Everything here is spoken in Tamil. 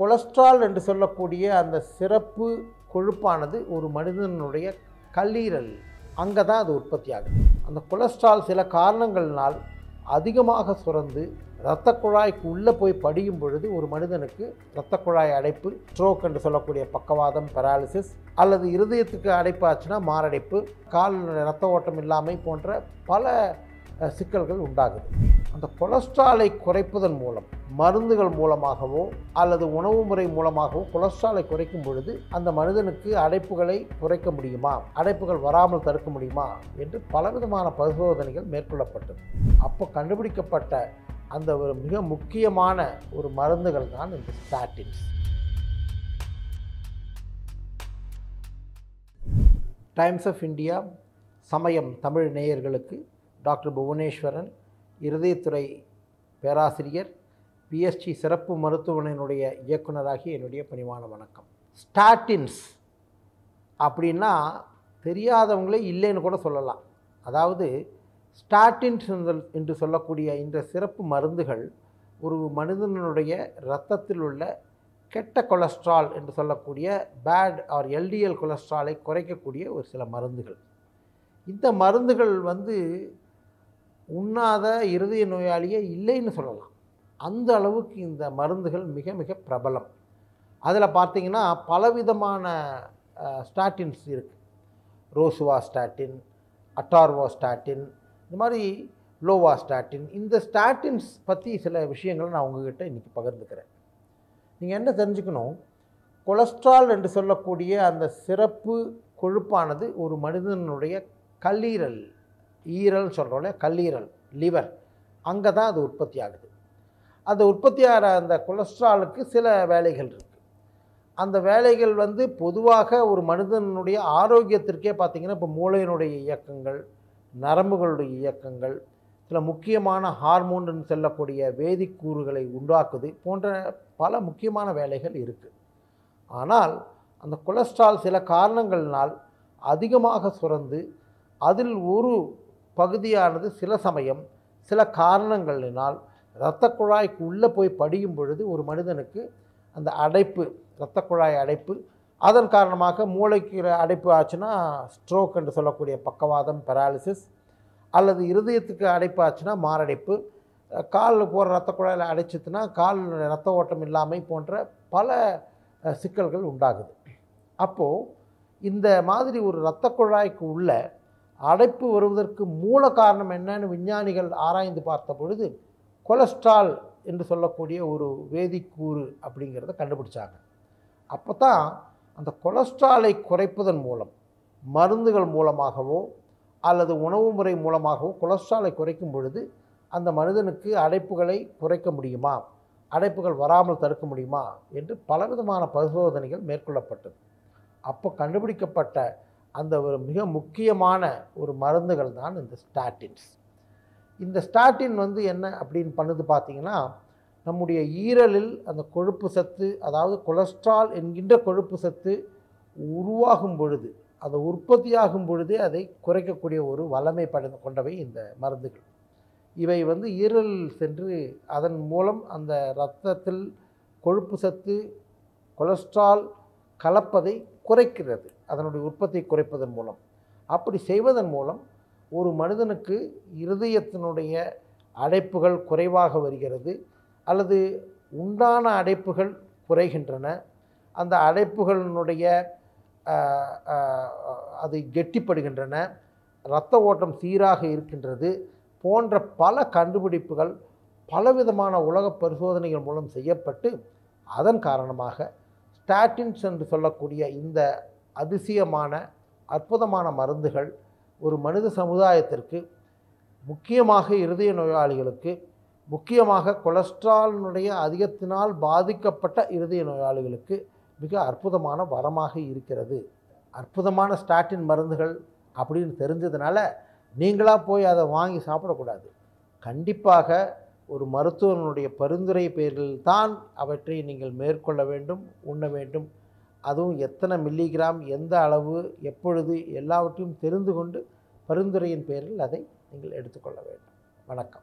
கொலஸ்ட்ரால் என்று சொல்லக்கூடிய அந்த சிறப்பு கொழுப்பானது ஒரு மனிதனுடைய கல்லீரல் அங்கே தான் அது உற்பத்தி ஆகுது அந்த கொலஸ்ட்ரால் சில காரணங்கள்னால் அதிகமாக சுரந்து இரத்த குழாய்க்கு உள்ளே போய் படியும் பொழுது ஒரு மனிதனுக்கு இரத்த குழாய் அடைப்பு ஸ்ட்ரோக் என்று சொல்லக்கூடிய பக்கவாதம் பெராலிசிஸ் அல்லது இருதயத்துக்கு அடைப்பு ஆச்சுன்னா மாரடைப்பு கால் இரத்த ஓட்டம் இல்லாமை போன்ற பல அஹ், சிக்கல்கள் உண்டாகுது அந்த கொலஸ்ட்ராலை குறைப்பதன் மூலம் மருந்துகள் மூலமாகவோ அல்லது உணவு முறை மூலமாகவோ கொலஸ்ட்ராலை குறைக்கும் பொழுது அந்த மனிதனுக்கு அடைப்புகளை குறைக்க முடியுமா அடைப்புகள் வராமல் தடுக்க முடியுமா என்று பலவிதமான பரிசோதனைகள் மேற்கொள்ளப்பட்டது அப்போ கண்டுபிடிக்கப்பட்ட அந்த ஒரு மிக முக்கியமான ஒரு மருந்துகள் தான் இந்த ஸ்டாட்டின்ஸ் டைம்ஸ் ஆஃப் இந்தியா சமயம் தமிழ் நேயர்களுக்கு டாக்டர் புவனேஸ்வரன் இருதயத்துறை பேராசிரியர் பிஎஸ்டி சிறப்பு மருத்துவமனையினுடைய இயக்குனராகிய என்னுடைய பணிவான வணக்கம் ஸ்டாட்டின்ஸ் அப்படின்னா தெரியாதவங்களே இல்லைன்னு கூட சொல்லலாம் அதாவது ஸ்டாட்டின்ஸ் என்று- என்று சொல்லக்கூடிய இந்த சிறப்பு மருந்துகள் ஒரு மனிதனுடைய இரத்தத்தில் உள்ள கெட்ட கொலஸ்ட்ரால் என்று சொல்லக்கூடிய பேட் ஆர் எல்டிஎல் கொலஸ்ட்ராலை குறைக்கக்கூடிய ஒரு சில மருந்துகள் இந்த மருந்துகள் வந்து உண்ணாத இருதய நோயாளியே இல்லைன்னு சொல்லலாம் அந்த அளவுக்கு இந்த மருந்துகள் மிக மிக பிரபலம் அதில் பார்த்தீங்கன்னா பலவிதமான ஸ்டாட்டின்ஸ் இருக்குது ரோசுவா ஸ்டாட்டின் அட்டார்வா ஸ்டாட்டின் இந்த மாதிரி லோவா ஸ்டாட்டின் இந்த ஸ்டாட்டின்ஸ் பற்றி சில விஷயங்களை நான் உங்ககிட்ட இன்றைக்கி பகிர்ந்துக்கிறேன் நீங்கள் என்ன தெரிஞ்சுக்கணும் கொலஸ்ட்ரால் என்று சொல்லக்கூடிய அந்த சிறப்பு கொழுப்பானது ஒரு மனிதனுடைய கல்லீரல் ஈரல் சொல்கிறோம்ல கல்லீரல் லிவர் அங்கே தான் அது உற்பத்தி ஆகுது அந்த உற்பத்தி ஆகிற அந்த கொலஸ்ட்ராலுக்கு சில வேலைகள் இருக்குது அந்த வேலைகள் வந்து பொதுவாக ஒரு மனிதனுடைய ஆரோக்கியத்திற்கே பார்த்திங்கன்னா இப்போ மூளையினுடைய இயக்கங்கள் நரம்புகளுடைய இயக்கங்கள் சில முக்கியமான ஹார்மோன் செல்லக்கூடிய வேதிக்கூறுகளை உண்டாக்குது போன்ற பல முக்கியமான வேலைகள் இருக்குது ஆனால் அந்த கொலஸ்ட்ரால் சில காரணங்கள்னால் அதிகமாக சுரந்து அதில் ஒரு பகுதியானது சில சமயம் சில காரணங்களினால் இரத்த குழாய்க்கு உள்ளே போய் படியும் பொழுது ஒரு மனிதனுக்கு அந்த அடைப்பு இரத்த குழாய் அடைப்பு அதன் காரணமாக மூளைக்கு அடைப்பு ஆச்சுன்னா ஸ்ட்ரோக் என்று சொல்லக்கூடிய பக்கவாதம் பெராலிசிஸ் அல்லது இருதயத்துக்கு அடைப்பு ஆச்சுன்னா மாரடைப்பு அஹ் காலில் போகிற ரத்த குழாயில் அடைச்சிதுன்னா கால் ரத்த ஓட்டம் இல்லாமை போன்ற பல அஹ், சிக்கல்கள் உண்டாகுது அப்போது இந்த மாதிரி ஒரு இரத்த குழாய்க்கு உள்ள அடைப்பு வருவதற்கு மூல காரணம் என்னன்னு விஞ்ஞானிகள் ஆராய்ந்து பார்த்த பொழுது கொலஸ்ட்ரால் என்று சொல்லக்கூடிய ஒரு வேதிக்கூறு அப்படிங்கிறத கண்டுபிடிச்சாங்க அப்போ தான் அந்த கொலஸ்ட்ராலை குறைப்பதன் மூலம் மருந்துகள் மூலமாகவோ அல்லது உணவு முறை மூலமாகவோ கொலஸ்ட்ராலை குறைக்கும் பொழுது அந்த மனிதனுக்கு அடைப்புகளை குறைக்க முடியுமா அடைப்புகள் வராமல் தடுக்க முடியுமா என்று பலவிதமான பரிசோதனைகள் மேற்கொள்ளப்பட்டது அப்போ கண்டுபிடிக்கப்பட்ட அந்த ஒரு மிக முக்கியமான ஒரு மருந்துகள் தான் இந்த ஸ்டாட்டின்ஸ் இந்த ஸ்டாட்டின் வந்து என்ன அப்படின்னு பண்ணுது பார்த்தீங்கன்னா நம்முடைய ஈரலில் அந்த கொழுப்பு சத்து அதாவது கொலஸ்ட்ரால் என்கின்ற கொழுப்பு சத்து உருவாகும் பொழுது அது உற்பத்தியாகும் பொழுதே அதை குறைக்கக்கூடிய ஒரு வல்லமை பட கொண்டவை இந்த மருந்துகள் இவை வந்து ஈரல் சென்று அதன் மூலம் அந்த இரத்தத்தில் கொழுப்பு சத்து கொலஸ்ட்ரால் கலப்பதை குறைக்கிறது அதனுடைய உற்பத்தியை குறைப்பதன் மூலம் அப்படி செய்வதன் மூலம் ஒரு மனிதனுக்கு இருதயத்தினுடைய அடைப்புகள் குறைவாக வருகிறது அல்லது உண்டான அடைப்புகள் குறைகின்றன அந்த அடைப்புகளினுடைய ஆஹ், ஆஹ், அது கெட்டிப்படுகின்றன இரத்த ஓட்டம் சீராக இருக்கின்றது போன்ற பல கண்டுபிடிப்புகள் பலவிதமான உலக பரிசோதனைகள் மூலம் செய்யப்பட்டு அதன் காரணமாக ஸ்டாட்டின்ஸ் என்று சொல்லக்கூடிய இந்த அதிசயமான அற்புதமான மருந்துகள் ஒரு மனித சமுதாயத்திற்கு முக்கியமாக இருதய நோயாளிகளுக்கு முக்கியமாக கொலஸ்ட்ராலினுடைய அதிகத்தினால் பாதிக்கப்பட்ட இருதய நோயாளிகளுக்கு மிக அற்புதமான வரமாக இருக்கிறது அற்புதமான ஸ்டாட்டின் மருந்துகள் அப்படின்னு தெரிஞ்சதுனால நீங்களாக போய் அதை வாங்கி சாப்பிடக்கூடாது கண்டிப்பாக ஒரு மருத்துவனுடைய பரிந்துரை பேரில் தான் அவற்றை நீங்கள் மேற்கொள்ள வேண்டும் உண்ண வேண்டும் அதுவும் எத்தனை மில்லிகிராம் எந்த அளவு எப்பொழுது எல்லாவற்றையும் தெரிந்து கொண்டு பரிந்துரையின் பேரில் அதை நீங்கள் எடுத்துக்கொள்ள வேண்டும் வணக்கம்